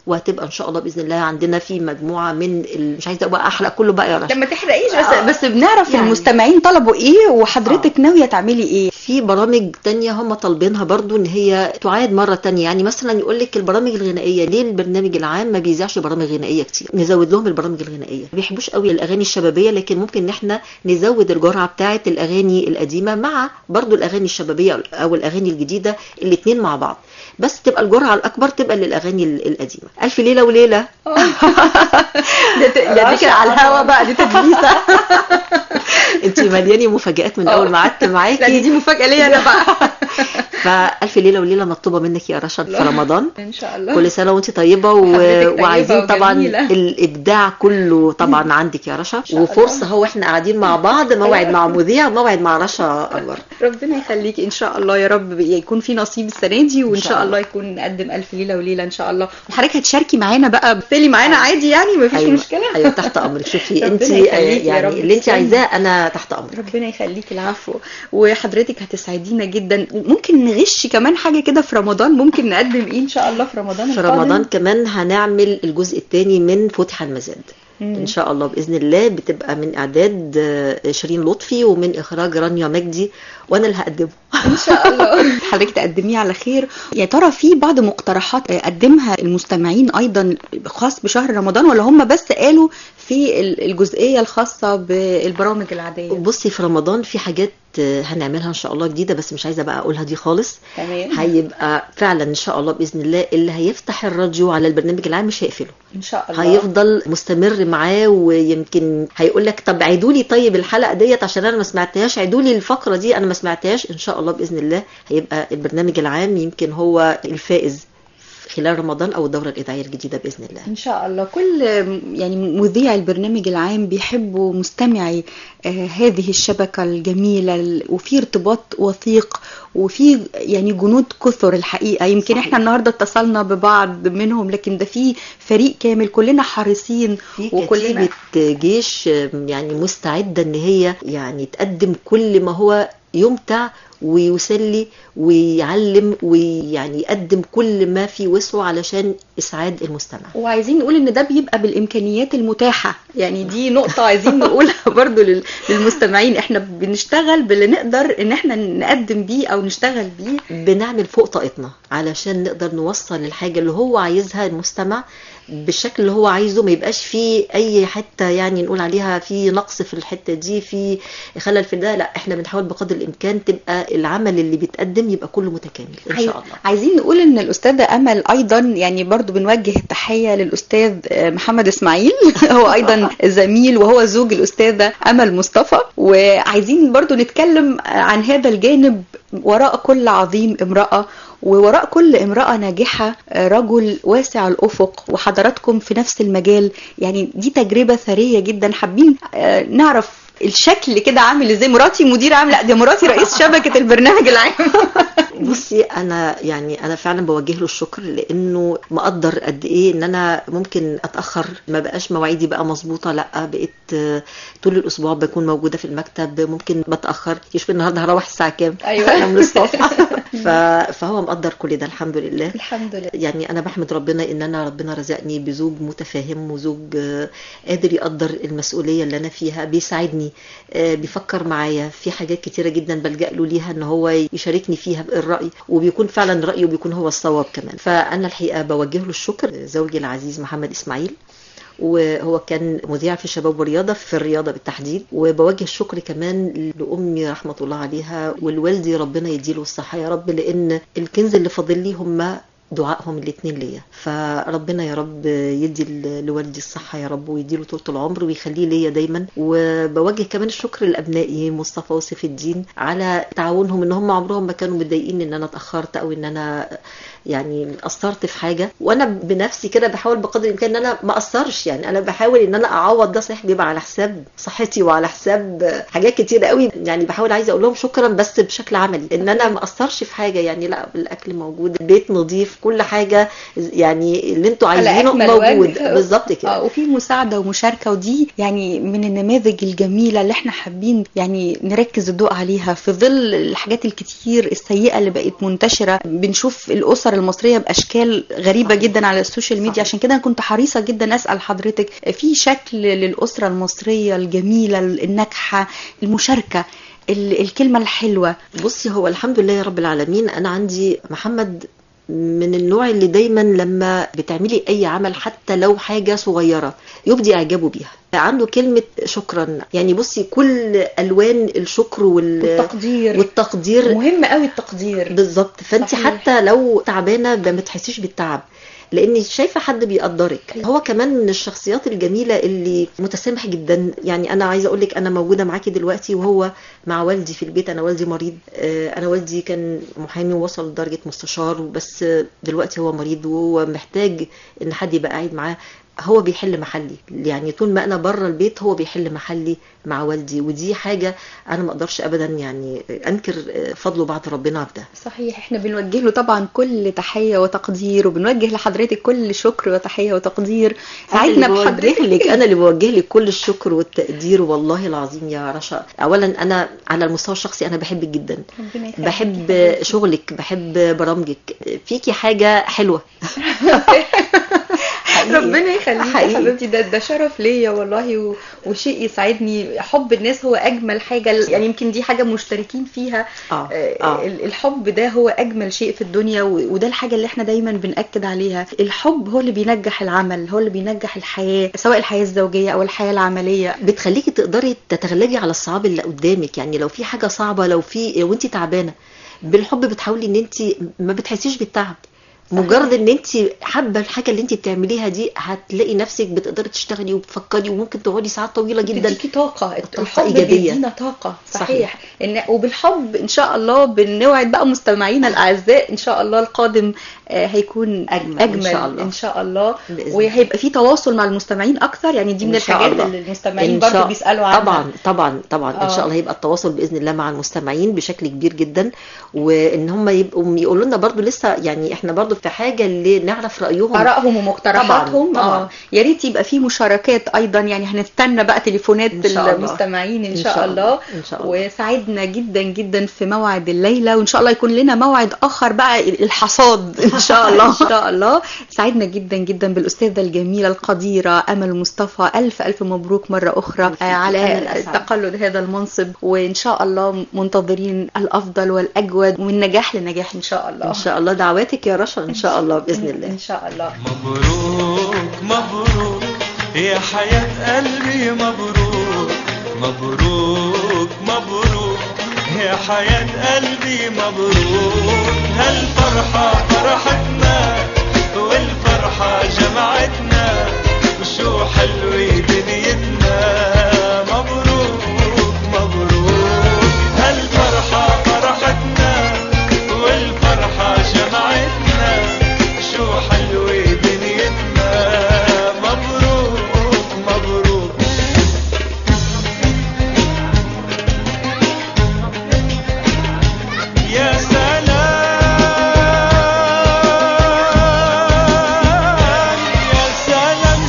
وهتبقى ان شاء الله باذن الله عندنا في مجموعه من ال... مش عايزه بقى احرق كله بقى يا رشا لما تحرقيش بس آه. بس بنعرف يعني. المستمعين طلبوا ايه وحضرتك ناويه تعملي ايه في برامج تانية هم طالبينها برضو ان هي تعاد مرة تانية يعني مثلا يقول لك البرامج الغنائية ليه البرنامج العام ما بيذاعش برامج غنائية كتير نزود لهم البرامج الغنائية ما بيحبوش قوي الاغاني الشبابية لكن ممكن ان احنا نزود الجرعة بتاعة الاغاني القديمة مع برضو الاغاني الشبابية او الاغاني الجديدة الاتنين مع بعض بس تبقى الجرعة الاكبر تبقى للاغاني ال- القديمة الف ليلة وليلة ده ت- يعني دي كده على الهوا بقى دي تدليسه انت ملياني مفاجآت من اول ما قعدت معاكي لا دي, دي مفاجاه ليا انا بقى فألف ليلة وليلة مطلوبة منك يا رشا في رمضان ان شاء الله كل سنة وانت طيبة و... حضرتك طيبة وعايزين طبعا وجميلة. الإبداع كله طبعا عندك يا رشا شاء الله. وفرصة هو احنا قاعدين مع بعض موعد مع مذيع وموعد مع رشا أنور ربنا يخليكي ان شاء الله يا رب يكون في نصيب السنه دي وان إن شاء شاء الله يكون نقدم الف ليله وليله ان شاء الله وحضرتك هتشاركي معانا بقى بتلي معانا عادي يعني مفيش أيوة. مشكله أيوة تحت أمرك شوفي ربنا انت يخليكي يا يعني رب اللي انت تسلمي. عايزاه أنا تحت أمرك ربنا يخليكي العفو وحضرتك هتسعدينا جدا ممكن نغش كمان حاجه كده في رمضان ممكن نقدم ايه ان شاء الله في رمضان في القادم؟ رمضان كمان هنعمل الجزء الثاني من فتح المزاد مم. ان شاء الله باذن الله بتبقى من اعداد آه، شيرين لطفي ومن اخراج رانيا مجدي وانا اللي هقدمه ان شاء الله حضرتك تقدميه على خير يا ترى في بعض مقترحات قدمها المستمعين ايضا خاص بشهر رمضان ولا هم بس قالوا في ال- الجزئيه الخاصه بالبرامج العاديه بصي في رمضان في حاجات آه، هنعملها ان شاء الله جديده بس مش عايزه بقى اقولها دي خالص تمام هيبقى فعلا ان شاء الله باذن الله اللي هيفتح الراديو على البرنامج العام مش هيقفله ان شاء الله هيفضل مستمر معاه ويمكن هيقول لك طب عيدوا لي طيب الحلقه ديت عشان انا ما سمعتهاش عيدوا لي الفقره دي انا ما سمعتهاش ان شاء الله باذن الله هيبقى البرنامج العام يمكن هو الفائز خلال رمضان او الدوره الاذاعيه الجديده باذن الله ان شاء الله كل يعني مذيع البرنامج العام بيحبوا مستمعي آه، هذه الشبكه الجميله ال- وفي ارتباط وثيق وفي يعني جنود كثر الحقيقه يمكن صحيح. احنا النهارده اتصلنا ببعض منهم لكن ده في فريق كامل كلنا حريصين في وكلنا كتيبة جيش يعني مستعدة ان هي يعني تقدم كل ما هو يمتع ويسلي ويعلم ويعني يقدم كل ما في وسعه علشان اسعاد المستمع وعايزين نقول ان ده بيبقى بالامكانيات المتاحه يعني دي نقطه عايزين نقولها برضو لل- للمستمعين احنا بنشتغل باللي نقدر ان احنا نقدم بيه او نشتغل بيه بنعمل فوق طاقتنا علشان نقدر نوصل الحاجة اللي هو عايزها المستمع بالشكل اللي هو عايزه ما يبقاش فيه اي حتة يعني نقول عليها في نقص في الحتة دي في خلل في ده لا احنا بنحاول بقدر الامكان تبقى العمل اللي بيتقدم يبقى كله متكامل ان شاء الله عايزين نقول ان الاستاذه امل ايضا يعني برضو بنوجه التحيه للاستاذ آه، محمد اسماعيل هو ايضا زميل وهو زوج الاستاذه امل مصطفى وعايزين برضو نتكلم عن هذا الجانب وراء كل عظيم امراه ووراء كل امرأة ناجحة آه، رجل واسع الأفق وحضراتكم في نفس المجال يعني دي تجربة ثرية جدا حابين آه، نعرف الشكل كده عامل ازاي مراتي مدير عام لا دي مراتي رئيس شبكة البرنامج العام بصي انا يعني انا فعلا بوجه له الشكر لانه مقدر قد ايه ان انا ممكن اتاخر ما بقاش مواعيدي بقى مظبوطه لا بقيت آه، طول الاسبوع بكون موجوده في المكتب ممكن بتاخر يشوف النهارده هروح الساعه كام أيوة. أنا من الصبح ف- فهو مقدر كل ده الحمد لله الحمد لله يعني انا بحمد ربنا ان انا ربنا رزقني بزوج متفاهم وزوج آه، قادر يقدر المسؤوليه اللي انا فيها بيساعدني آه، بيفكر معايا في حاجات كتيره جدا بلجا له ليها ان هو يشاركني فيها الراي وبيكون فعلا رايه بيكون هو الصواب كمان فانا الحقيقه بوجه له الشكر زوجي العزيز محمد اسماعيل وهو كان مذيع في الشباب والرياضة في الرياضة بالتحديد وبوجه الشكر كمان لأمي رحمة الله عليها والوالدي ربنا يديله الصحة يا رب لأن الكنز اللي فاضل لي هم دعائهم الاثنين ليا فربنا يا رب يدي ل- لوالدي الصحة يا رب ويديله طولة العمر ويخليه ليا دايما وبوجه كمان الشكر لأبنائي مصطفى وسيف الدين على تعاونهم ان هم عمرهم ما كانوا متضايقين ان انا اتأخرت او ان انا يعني قصرت في حاجة وانا بنفسي كده بحاول بقدر الامكان ان انا ما اقصرش يعني انا بحاول ان انا اعوض ده صحيح بيبقى على حساب صحتي وعلى حساب حاجات كتير قوي يعني بحاول عايزه اقول لهم شكرا بس بشكل عملي ان انا ما اقصرش في حاجه يعني لا الاكل موجود البيت نظيف كل حاجه يعني اللي انتوا على عايزينه أكمل موجود وجه. بالظبط كده اه وفي مساعده ومشاركه ودي يعني من النماذج الجميله اللي احنا حابين يعني نركز الضوء عليها في ظل الحاجات الكتير السيئه اللي بقت منتشره بنشوف الاسر الاسر المصريه باشكال غريبه جدا على السوشيال ميديا عشان كده انا كنت حريصه جدا اسال حضرتك في شكل للاسره المصريه الجميله الناجحه المشاركه ال- الكلمه الحلوه بصي هو الحمد لله يا رب العالمين انا عندي محمد من النوع اللي دايما لما بتعملي اي عمل حتى لو حاجه صغيره يبدي اعجابه بيها عنده كلمه شكرا يعني بصي كل الوان الشكر وال... والتقدير والتقدير مهم قوي التقدير بالظبط فانت صحيح. حتى لو تعبانه ما بتحسيش بالتعب لاني شايفه حد بيقدرك هو كمان من الشخصيات الجميله اللي متسامح جدا يعني انا عايزه اقول لك انا موجوده معاكي دلوقتي وهو مع والدي في البيت انا والدي مريض آه، انا والدي كان محامي ووصل لدرجه مستشار بس دلوقتي هو مريض وهو محتاج ان حد يبقى قاعد معاه هو بيحل محلي يعني طول ما انا بره البيت هو بيحل محلي مع والدي ودي حاجه انا ما اقدرش ابدا يعني انكر فضله بعد ربنا في ده صحيح احنا بنوجه له طبعا كل تحيه وتقدير وبنوجه لحضرتك كل شكر وتحيه وتقدير سعدنا أنا اللي بوجه بحضرتك لك انا اللي بوجه لك كل الشكر والتقدير والله العظيم يا رشا اولا انا على المستوى الشخصي انا بحبك جدا ربنا يخليكي بحب حبيبتي. شغلك بحب برامجك فيكي حاجه حلوه حقيقي. ربنا يخليكي حقيقي. يا حبيبتي ده ده شرف ليا والله و... وشيء يسعدني حب الناس هو اجمل حاجه يعني يمكن دي حاجه مشتركين فيها اه آه، اه ال- الحب ده هو اجمل شيء في الدنيا و- وده الحاجه اللي احنا دايما بناكد عليها الحب هو اللي بينجح العمل هو اللي بينجح الحياه سواء الحياه الزوجيه او الحياه العمليه بتخليكي تقدري تتغلبي على الصعاب اللي قدامك يعني لو في حاجه صعبه لو في لو انت تعبانه بالحب بتحاولي ان انت ما بتحسيش بالتعب مجرد ان انت حابه الحاجه اللي انت بتعمليها دي هتلاقي نفسك بتقدري تشتغلي وبتفكري وممكن تقعدي ساعات طويله جدا بتديكي طاقة طاقة الحب إيجابية. بيدينا طاقة صحيح, صحيح. إن وبالحب إن شاء الله بنوعد بقى مستمعينا الأعزاء إن شاء الله القادم آه، هيكون أجمل إن شاء الله. إن شاء الله بإذن الله. وهيبقى في تواصل مع المستمعين أكتر يعني دي من إن شاء الحاجات الله. اللي المستمعين إن برضو شاء- بيسألوا عنها طبعا طبعا طبعا ان آه. شاء الله هيبقى التواصل باذن الله مع المستمعين بشكل كبير جدا وان هم يبقوا يقولوا لنا برضو لسه يعني احنا برضو في حاجه اللي نعرف رايهم آرائهم ومقترحاتهم طبعاً، طبعاً. اه يا ريت يبقى في مشاركات أيضا يعني هنستنى بقى تليفونات إن شاء الله. المستمعين إن إن شاء شاء الله الله. إن شاء الله. وسعدنا جدا جدا في موعد الليلة وإن شاء الله يكون لنا موعد آخر بقى الحصاد إن شاء الله إن شاء الله سعدنا جدا جدا بالأستاذة الجميلة القديرة أمل مصطفى ألف ألف مبروك مرة أخرى آه، أنا على الأسعد. تقلد هذا المنصب وإن شاء الله منتظرين الأفضل والأجود ومن نجاح لنجاح إن شاء الله ان شاء الله دعواتك يا رشا ان شاء الله باذن الله إن شاء الله مبروك مبروك يا حياة قلبي مبروك مبروك مبروك يا حياة قلبي مبروك هالفرحة فرحتنا والفرحة جمعتنا وشو حلوة دنيتنا مبروك مبروك هالفرحة فرحتنا والفرحة جمعتنا شو حلوة دنيتنا مبروك مبروك يا سلام يا سلام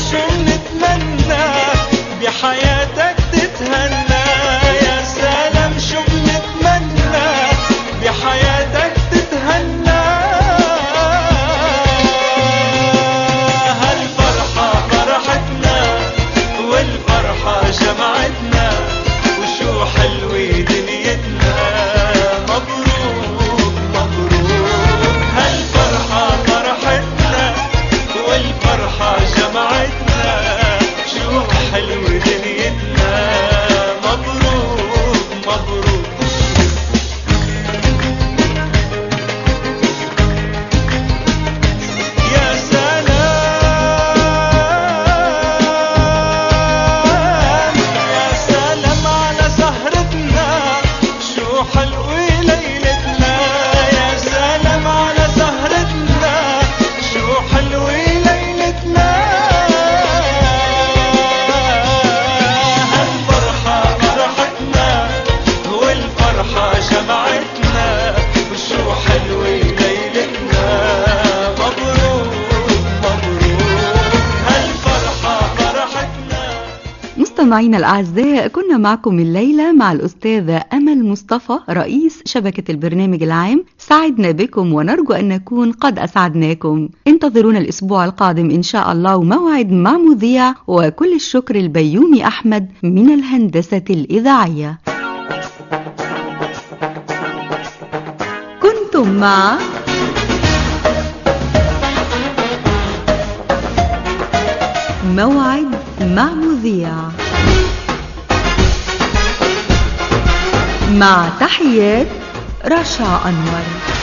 مستمعينا الأعزاء كنا معكم الليلة مع الأستاذة أمل مصطفى رئيس شبكة البرنامج العام سعدنا بكم ونرجو أن نكون قد أسعدناكم انتظرونا الأسبوع القادم إن شاء الله وموعد مع مذيع وكل الشكر البيومي أحمد من الهندسة الإذاعية كنتم مع موعد مع مذيع مع تحيات رشا أنور